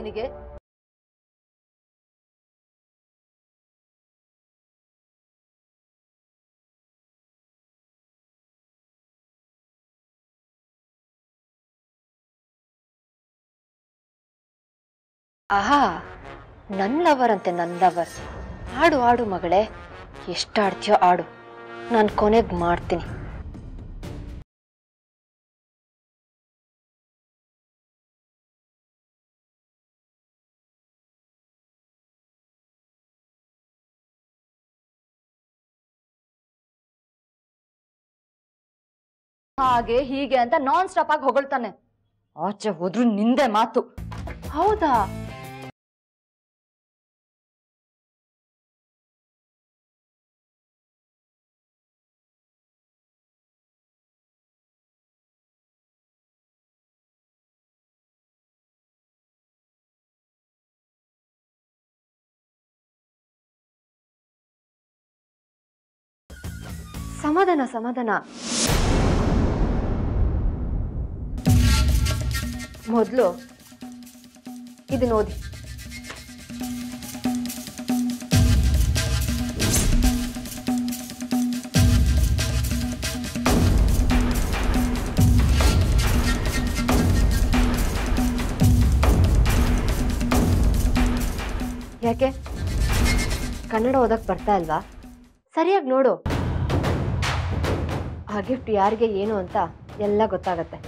ನಿನಗೆ ಆಹಾ ನನ್ ಲವರ್ ಅಂತೆ ನನ್ ಲವರ್ ಆಡು ಆಡು ಮಗಳೇ ಎಷ್ಟಾಡ್ತೀಯೋ ಆಡು ನಾನು ಕೊನೆಗೆ ಮಾಡ್ತೀನಿ ಹಾಗೆ ಹೀಗೆ ಅಂತ ನಾನ್ ಸ್ಟಾಪ್ ಆಗಿ ಹೊಗಳ್ತಾನೆ ಆಚೆ ಹೋದ್ರು ನಿಂದೆ ಮಾತು ಹೌದಾ ಸಮಾಧಾನ ಸಮಾಧಾನ ಮೊದಲು ಇದನ್ನ ಓದಿ ಯಾಕೆ ಕನ್ನಡ ಓದಕ್ ಬರ್ತಾ ಇಲ್ವಾ ಸರಿಯಾಗಿ ನೋಡು ಆ ಗಿಫ್ಟ್ ಯಾರಿಗೆ ಏನು ಅಂತ ಎಲ್ಲ ಗೊತ್ತಾಗತ್ತೆ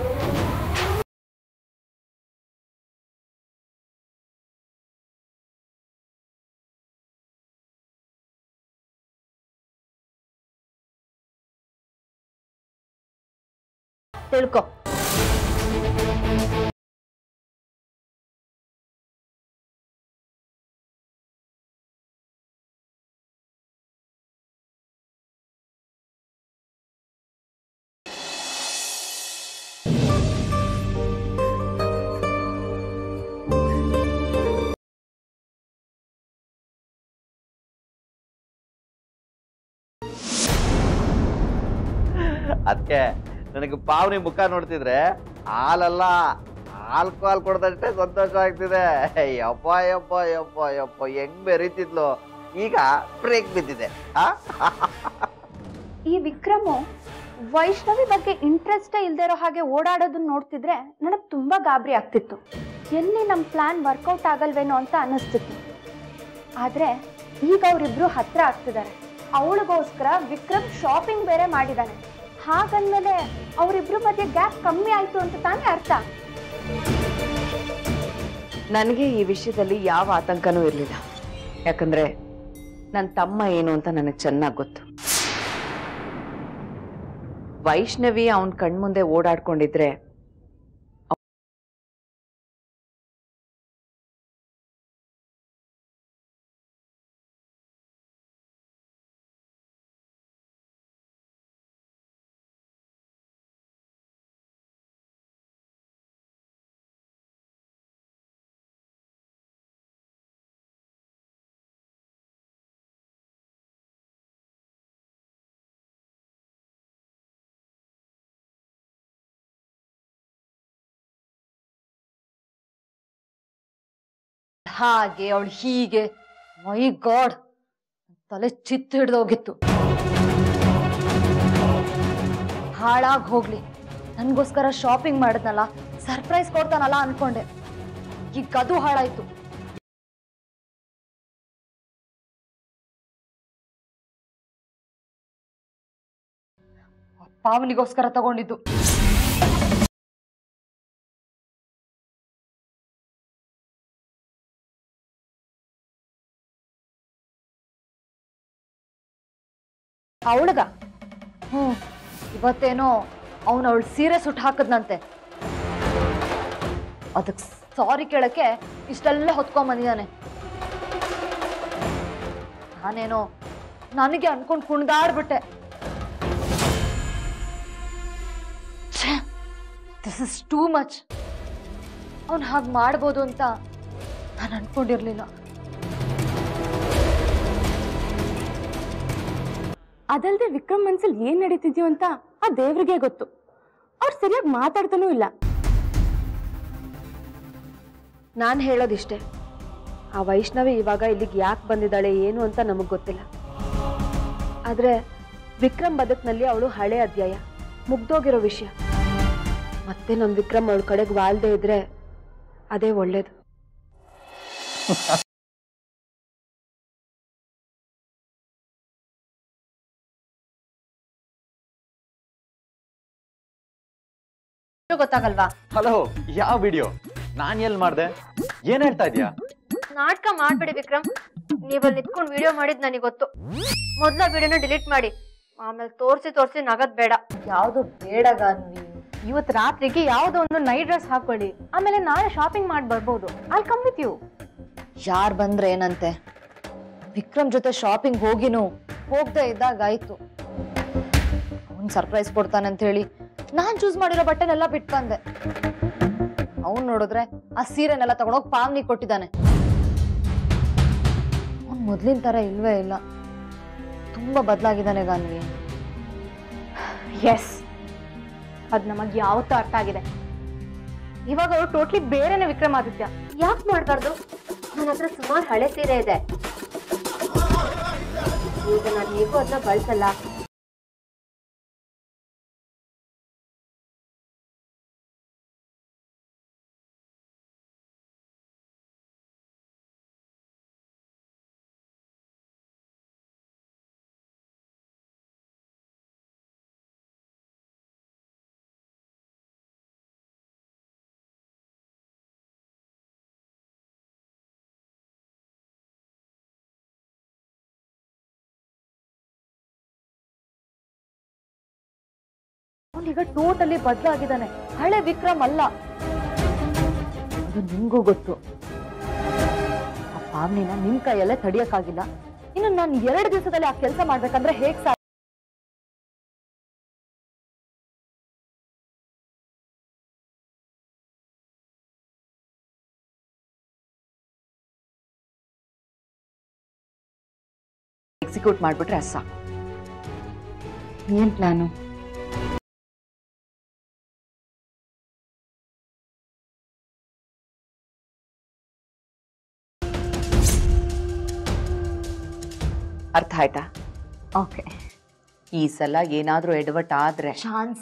ತಿಳ್ಕೊ ಅದಕ್ಕೆ ನನಗೆ ಪಾವನಿ ಮುಖ ನೋಡ್ತಿದ್ರೆ ಹಾಲಲ್ಲ ಆಲ್ಕೋಹಾಲ್ ಕೊಡ್ದಷ್ಟೇ ಸಂತೋಷ ಆಗ್ತಿದೆ ಯಪ್ಪ ಯಪ್ಪ ಯಪ್ಪ ಯಪ್ಪ ಹೆಂಗ್ ಬೆರೀತಿದ್ಲು ಈಗ ಬ್ರೇಕ್ ಬಿದ್ದಿದೆ ಆ ಈ ವಿಕ್ರಮು ವೈಷ್ಣವಿ ಬಗ್ಗೆ ಇಂಟ್ರೆಸ್ಟೇ ಇಲ್ದೇ ಇರೋ ಹಾಗೆ ಓಡಾಡೋದನ್ನ ನೋಡ್ತಿದ್ರೆ ನನಗೆ ತುಂಬಾ ಗಾಬರಿ ಆಗ್ತಿತ್ತು ಎಲ್ಲಿ ನಮ್ಮ ಪ್ಲಾನ್ ವರ್ಕೌಟ್ ಆಗಲ್ವೇನೋ ಅಂತ ಅನ್ನಿಸ್ತಿತ್ತು ಆದ್ರೆ ಈಗ ಅವರಿಬ್ರು ಹತ್ರ ಆಗ್ತಿದ್ದಾರೆ ಅವಳಿಗೋಸ್ಕರ ವಿಕ್ರಮ್ ಶಾಪಿಂಗ್ ಬೇರೆ ಮಾಡಿದ್ದಾನೆ ಹಾಗಂದ್ಮೇಲೆ ಅವರಿಬ್ರು ಮಧ್ಯೆ ಗ್ಯಾಪ್ ಕಮ್ಮಿ ಆಯ್ತು ಅಂತ ತಾನೇ ಅರ್ಥ ನನಗೆ ಈ ವಿಷಯದಲ್ಲಿ ಯಾವ ಆತಂಕನೂ ಇರಲಿಲ್ಲ ಯಾಕಂದ್ರೆ ನನ್ನ ತಮ್ಮ ಏನು ಅಂತ ನನಗೆ ಚೆನ್ನಾಗಿ ಗೊತ್ತು ವೈಷ್ಣವಿ ಅವನ್ ಕಣ್ಮುಂದೆ ಓಡಾಡ್ಕೊಂಡಿದ್ರೆ ಹಾಗೆ ಅವಳು ಹೀಗೆ ಮೈ ಗಾಡ್ ತಲೆ ಚಿತ್ತು ಹಿಡ್ದೋಗಿತ್ತು ಹಾಳಾಗ್ ಹೋಗ್ಲಿ ನನ್ಗೋಸ್ಕರ ಶಾಪಿಂಗ್ ಮಾಡಿದ್ನಲ್ಲ ಸರ್ಪ್ರೈಸ್ ಕೊಡ್ತಾನಲ್ಲ ಅನ್ಕೊಂಡೆ ಈಗ ಅದು ಹಾಳಾಯ್ತು ಪಾವನಿಗೋಸ್ಕರ ತಗೊಂಡಿದ್ದು ಅವಳಗ ಹ್ಮ್ ಇವತ್ತೇನೋ ಅವನು ಅವಳು ಸೀರೆ ಸುಟ್ಟು ಹಾಕದ್ನಂತೆ ಅದಕ್ ಸಾರಿ ಕೇಳಕ್ಕೆ ಇಷ್ಟೆಲ್ಲ ಹೊತ್ಕೊಂಡ್ ಬಂದಿದ್ದಾನೆ ನಾನೇನೋ ನನಗೆ ಅನ್ಕೊಂಡ್ ಕುಣ್ದಾಡ್ಬಿಟ್ಟೆ ದಿಸ್ ಇಸ್ ಟೂ ಮಚ್ ಅವನ್ ಹಾಗೆ ಮಾಡ್ಬೋದು ಅಂತ ನಾನು ಅನ್ಕೊಂಡಿರ್ಲಿಲ್ಲ ಅದಲ್ದೆ ವಿಕ್ರಮ್ ಮನ್ಸಲ್ಲಿ ಏನ್ ನಡೀತಿದ್ಯೋ ಅಂತ ಆ ದೇವ್ರಿಗೆ ಗೊತ್ತು ಅವ್ರು ಸರಿಯಾಗಿ ಮಾತಾಡ್ತಾನೂ ಇಲ್ಲ ನಾನು ಹೇಳೋದಿಷ್ಟೇ ಆ ವೈಷ್ಣವಿ ಇವಾಗ ಇಲ್ಲಿಗೆ ಯಾಕೆ ಬಂದಿದ್ದಾಳೆ ಏನು ಅಂತ ನಮಗೆ ಗೊತ್ತಿಲ್ಲ ಆದರೆ ವಿಕ್ರಮ್ ಬದುಕಿನಲ್ಲಿ ಅವಳು ಹಳೆ ಅಧ್ಯಾಯ ಮುಗ್ದೋಗಿರೋ ವಿಷಯ ಮತ್ತೆ ನಮ್ಮ ವಿಕ್ರಮ್ ಅವಳ ಕಡೆಗೆ ವಾಲ್ದೇ ಇದ್ರೆ ಅದೇ ಒಳ್ಳೇದು ಗೊತ್ತಾಗಲ್ವಾ ಹಲೋ ಯಾವ ವಿಡಿಯೋ ನಾನ್ ಎಲ್ ಮಾಡ್ದೆ ಏನ್ ಹೇಳ್ತಾ ಇದೀಯಾ ನಾಟಕ ಮಾಡ್ಬೇಡಿ ವಿಕ್ರಮ್ ನೀವಲ್ಲಿ ನಿಂತ್ಕೊಂಡು ವಿಡಿಯೋ ಮಾಡಿದ್ ನನಗೆ ಗೊತ್ತು ಮೊದಲ ವಿಡಿಯೋನ ಡಿಲೀಟ್ ಮಾಡಿ ಆಮೇಲೆ ತೋರಿಸಿ ತೋರಿಸಿ ನಗದ್ ಬೇಡ ಯಾವುದು ಬೇಡ ಗಾನ್ವಿ ಇವತ್ತು ರಾತ್ರಿಗೆ ಯಾವುದೋ ಒಂದು ನೈಟ್ ಡ್ರೆಸ್ ಹಾಕೊಳ್ಳಿ ಆಮೇಲೆ ನಾಳೆ ಶಾಪಿಂಗ್ ಮಾಡಿ ಬರ್ಬೋದು ಐ ಕಮ್ ವಿತ್ ಯು ಯಾರ್ ಬಂದ್ರೆ ಏನಂತೆ ವಿಕ್ರಮ್ ಜೊತೆ ಶಾಪಿಂಗ್ ಹೋಗಿನು ಹೋಗ್ದೇ ಇದ್ದಾಗ ಆಯ್ತು ಅವ್ನ್ ಸರ್ಪ್ರೈಸ್ ಕೊಡ್ತಾನೆ ಅಂತ ಹೇಳಿ ನಾನ್ ಚೂಸ್ ಮಾಡಿರೋ ಬಟ್ಟೆನೆಲ್ಲ ಬಿಟ್ಟು ಬಂದೆ ಅವ್ನ್ ನೋಡಿದ್ರೆ ಆ ಸೀರೆನೆಲ್ಲ ತಗೊಂಡೋಗಿ ಪಾವ್ನಿ ಕೊಟ್ಟಿದ್ದಾನೆ ಅವ್ನ್ ಮೊದ್ಲಿನ ತರ ಇಲ್ವೇ ಇಲ್ಲ ತುಂಬಾ ಬದಲಾಗಿದ್ದಾನೆ ಗಾನ್ವಿ ಎಸ್ ಅದ್ ನಮಗ್ ಯಾವತ್ತೂ ಅರ್ಥ ಆಗಿದೆ ಇವಾಗ ಅವ್ರು ಟೋಟ್ಲಿ ಬೇರೆನೆ ವಿಕ್ರಮಾದಿತ್ಯ ಯಾಕೆ ಮಾಡ್ಬಾರ್ದು ನನ್ನ ಹತ್ರ ಸುಮಾರು ಹಳೆ ಸೀರೆ ಇದೆ ಈಗ ನಾನು ಹೇಗೂ ಅದನ್ನ ಬಳಸಲ್ಲ ಅವನೀಗ ಟೋಟಲಿ ಬದಲಾಗಿದ್ದಾನೆ ಹಳೆ ವಿಕ್ರಮ್ ಅಲ್ಲ ಅದು ನಿಮ್ಗೂ ಗೊತ್ತು ಆ ಪಾವ್ನಿನ ನಿಮ್ ಕೈಯಲ್ಲೇ ತಡಿಯಕ್ಕಾಗಿಲ್ಲ ಇನ್ನು ನಾನು ಎರಡು ದಿವಸದಲ್ಲಿ ಆ ಕೆಲಸ ಮಾಡ್ಬೇಕಂದ್ರೆ ಹೇಗ್ ಸಾಧ್ಯ ಎಕ್ಸಿಕ್ಯೂಟ್ ಮಾಡ್ಬಿಟ್ರೆ ಅದ್ ಸಾಕು ಏನ್ ಪ್ಲಾನು ಅರ್ಥ ಆಯ್ತಾ ಓಕೆ ಈ ಸಲ ಏನಾದ್ರೂ ಎಡವಟ್ ಆದ್ರೆ ಚಾನ್ಸ್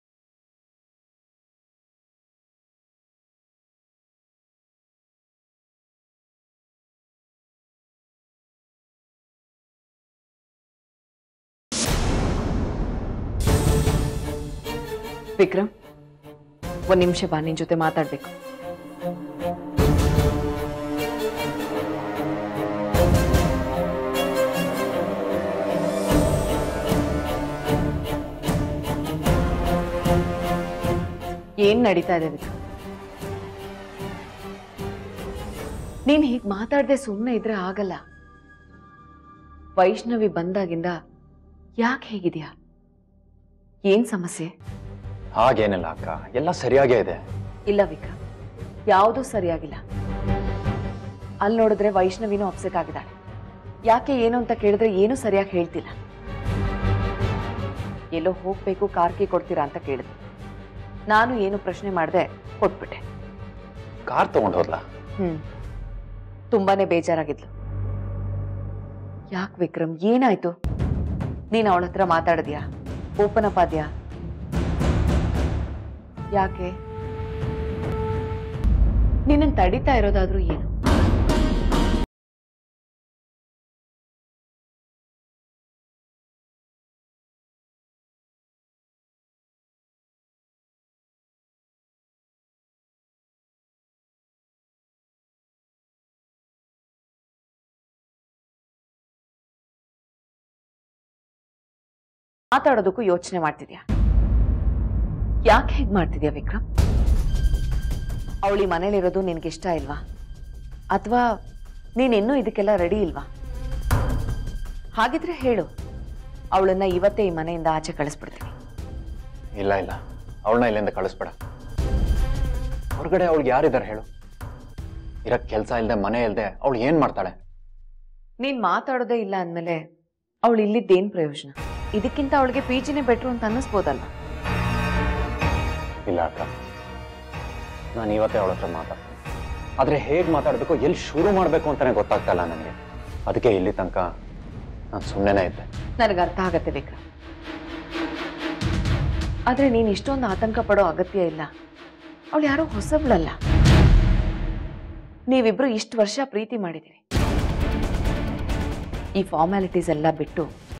ವಿಕ್ರಮ್ ಒಂದ್ ನಿಮಿಷ ಬಾ ನಿನ್ ಜೊತೆ ಮಾತಾಡ್ಬೇಕು ಏನ್ ನಡೀತಾ ಇದೆ ವಿಕ್ರಮ್ ನೀನ್ ಹೀಗ್ ಮಾತಾಡದೆ ಸುಮ್ಮನೆ ಇದ್ರೆ ಆಗಲ್ಲ ವೈಷ್ಣವಿ ಬಂದಾಗಿಂದ ಯಾಕೆ ಹೇಗಿದ್ಯಾ ಏನ್ ಸಮಸ್ಯೆ ಹಾಗೇನಿಲ್ಲ ಅಕ್ಕ ಎಲ್ಲ ಸರಿಯಾಗೇ ಇದೆ ಇಲ್ಲ ವಿಕ್ರಮ್ ಯಾವುದೂ ಸರಿಯಾಗಿಲ್ಲ ಅಲ್ಲಿ ನೋಡಿದ್ರೆ ವೈಷ್ಣವಿನೂ ಅಪ್ಸೆಟ್ ಆಗಿದ್ದಾಳೆ ಯಾಕೆ ಏನು ಅಂತ ಕೇಳಿದ್ರೆ ಏನೂ ಸರಿಯಾಗಿ ಹೇಳ್ತಿಲ್ಲ ಎಲ್ಲೋ ಹೋಗ್ಬೇಕು ಕಾರ್ಕಿ ಕೊಡ್ತೀರಾ ಅಂತ ಕೇಳಿದೆ ನಾನು ಏನು ಪ್ರಶ್ನೆ ಮಾಡದೆ ಕೊಟ್ಬಿಟ್ಟೆ ಕಾರ್ ತಗೊಂಡ್ ಹೋದ್ಲಾ ಹ್ಮ್ ತುಂಬಾನೇ ಬೇಜಾರಾಗಿದ್ಲು ಯಾಕೆ ವಿಕ್ರಮ್ ಏನಾಯ್ತು ನೀನ್ ಅವಳ ಹತ್ರ ಮಾತಾಡಿದ್ಯಾ ಓಪನ್ ಅಪ್ ಆದ್ಯಾ ಯಾಕೆ ನಿನ್ನ ತಡಿತಾ ಇರೋದಾದ್ರೂ ಏನು ಮಾತಾಡೋದಕ್ಕೂ ಯೋಚನೆ ಮಾಡ್ತಿದ್ಯಾ ಯಾಕೆ ಹೇಗ್ ಮಾಡ್ತಿದ್ಯಾ ವಿಕ್ರಮ್ ಅವಳಿ ಮನೇಲಿರೋದು ನಿನ್ಗೆ ಇಷ್ಟ ಇಲ್ವಾ ಅಥವಾ ನೀನಿನ್ನೂ ಇದಕ್ಕೆಲ್ಲ ರೆಡಿ ಇಲ್ವಾ ಹಾಗಿದ್ರೆ ಹೇಳು ಅವಳನ್ನ ಇವತ್ತೇ ಈ ಮನೆಯಿಂದ ಆಚೆ ಕಳಿಸ್ಬಿಡ್ತೀನಿ ಇಲ್ಲ ಇಲ್ಲ ಅವಳನ್ನ ಇಲ್ಲಿಂದ ಕಳಿಸ್ಬೇಡ ಹೊರಗಡೆ ಅವಳಿಗೆ ಯಾರಿದ್ದಾರೆ ಹೇಳು ಇರಕ್ ಕೆಲಸ ಇಲ್ಲದೆ ಮನೆ ಇಲ್ಲದೆ ಅವಳು ಏನ್ ಮಾಡ್ತಾಳೆ ನೀನ್ ಮಾತಾಡೋದೇ ಇಲ್ಲ ಅಂದ್ಮೇಲೆ ಅವಳು ಇಲ್ಲಿದ್ದೇನ್ ಪ್ರಯೋಜನ ಇದಕ್ಕಿಂತ ಅವಳಿಗೆ ಪಿ ಜಿನೇ ಬೆಟ್ರು ಅಂತ ಅನ್ನಿಸ್ಬೋದಲ್ಲ ಇಲ್ಲ ಅಕ್ಕ ನಾನು ಇವತ್ತೇ ಅವಳ ಹತ್ರ ಮಾತಾಡ್ತೀನಿ ಆದರೆ ಹೇಗೆ ಮಾತಾಡಬೇಕು ಎಲ್ಲಿ ಶುರು ಮಾಡಬೇಕು ಅಂತಾನೆ ಗೊತ್ತಾಗ್ತಾ ಇಲ್ಲ ನನಗೆ ಅದಕ್ಕೆ ಇಲ್ಲಿ ತನಕ ನಾನು ಸುಮ್ಮನೆ ಇದ್ದೆ ನನಗೆ ಅರ್ಥ ಆಗತ್ತೆ ವಿಕ್ರಮ್ ಆದ್ರೆ ನೀನು ಇಷ್ಟೊಂದು ಆತಂಕ ಪಡೋ ಅಗತ್ಯ ಇಲ್ಲ ಅವಳು ಯಾರೋ ಹೊಸಬ್ಳಲ್ಲ ನೀವಿಬ್ರು ಇಷ್ಟು ವರ್ಷ ಪ್ರೀತಿ ಮಾಡಿದ್ದೀರಿ ಈ ಫಾರ್ಮ್ಯಾಲಿಟೀಸ್ ಎಲ್ಲ ಬಿಟ್ಟು